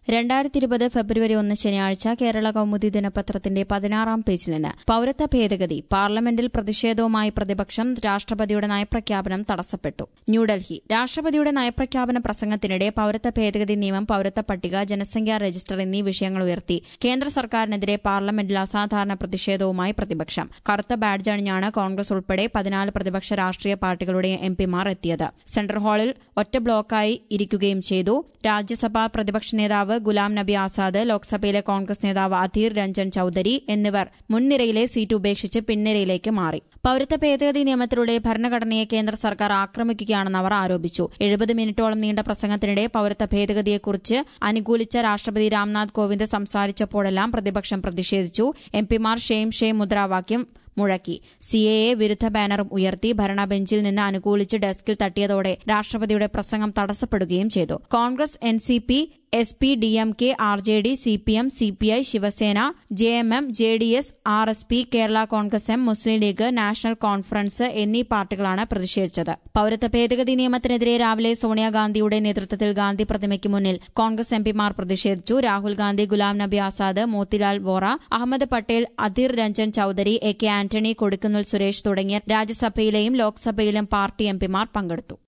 രണ്ടായിരത്തി ഇരുപത് ഫെബ്രുവരി ഒന്ന് ശനിയാഴ്ച കേരള കൗമുദി ദിനപത്രത്തിന്റെ പതിനാറാം പേജിൽ നിന്ന് പൌരത്വ ഭേദഗതി പാർലമെന്റിൽ പ്രതിഷേധവുമായി പ്രതിപക്ഷം രാഷ്ട്രപതിയുടെ നയപ്രഖ്യാപനം തടസ്സപ്പെട്ടു ന്യൂഡൽഹി രാഷ്ട്രപതിയുടെ നയപ്രഖ്യാപന പ്രസംഗത്തിനിടെ പൌരത്വ ഭേദഗതി നിയമം പൌരത്വ പട്ടിക ജനസംഖ്യാ രജിസ്റ്റർ എന്നീ വിഷയങ്ങൾ ഉയർത്തി കേന്ദ്ര സർക്കാരിനെതിരെ പാർലമെന്റിൽ അസാധാരണ പ്രതിഷേധവുമായി പ്രതിപക്ഷം കറുത്ത ബാഡ്ജ് അണിഞ്ഞാണ് കോൺഗ്രസ് ഉൾപ്പെടെ പതിനാല് പ്രതിപക്ഷ രാഷ്ട്രീയ പാർട്ടികളുടെ എംപിമാർ എത്തിയത് സെൻട്രൽ ഹാളിൽ ഒറ്റ ബ്ലോക്കായി ഇരിക്കുകയും ചെയ്തു രാജ്യസഭാ പ്രതിപക്ഷ നേതാവ് ഗുലാം നബി ആസാദ് ലോക്സഭയിലെ കോൺഗ്രസ് നേതാവ് അധീർ രഞ്ജൻ ചൌധരി എന്നിവർ മുൻനിരയിലെ സീറ്റ് ഉപേക്ഷിച്ച് പിൻനിരയിലേക്ക് മാറി പൌരത്വ ഭേദഗതി നിയമത്തിലൂടെ ഭരണഘടനയെ കേന്ദ്ര സർക്കാർ ആക്രമിക്കുകയാണെന്ന് അവർ ആരോപിച്ചു എഴുപത് മിനിറ്റോളം നീണ്ട പ്രസംഗത്തിനിടെ പൌരത്വ ഭേദഗതിയെക്കുറിച്ച് അനുകൂലിച്ച രാഷ്ട്രപതി രാംനാഥ് കോവിന്ദ് സംസാരിച്ചപ്പോഴെല്ലാം പ്രതിപക്ഷം പ്രതിഷേധിച്ചു എംപിമാർ ഷെയിം ഷെയിം മുദ്രാവാക്യം മുഴക്കി സിഎഎ വിരുദ്ധ ബാനറും ഉയർത്തി ഭരണബെഞ്ചിൽ നിന്ന് അനുകൂലിച്ച് ഡെസ്കിൽ തട്ടിയതോടെ രാഷ്ട്രപതിയുടെ പ്രസംഗം തടസ്സപ്പെടുകയും ചെയ്തു Congress N C P S P D M K R J D C P M C P I Shiv Sena J M M J D S R S P Kerala Congress M Muslim League National Conference എന്നീ പാർട്ടികളാണ് പ്രതിഷേധിച്ചത് പൌരത്വ ഭേദഗതി നിയമത്തിനെതിരെ രാവിലെ സോണിയാഗാന്ധിയുടെ നേതൃത്വത്തിൽ ഗാന്ധി പ്രതിമയ്ക്ക് മുന്നിൽ കോൺഗ്രസ് എംപിമാർ പ്രതിഷേധിച്ചു രാഹുൽ ഗാന്ധി ഗുലാം നബി ആസാദ് മോത്തിലാൽ വോറ അഹമ്മദ് പട്ടേൽ അധീർ രഞ്ജൻ ചൌധരി എ കെ ആന്റണി കൊടിക്കുന്നിൽ സുരേഷ് തുടങ്ങിയ രാജ്യസഭയിലെയും ലോക്സഭയിലും പാർട്ടി എംപിമാർ പങ്കെടുത്തു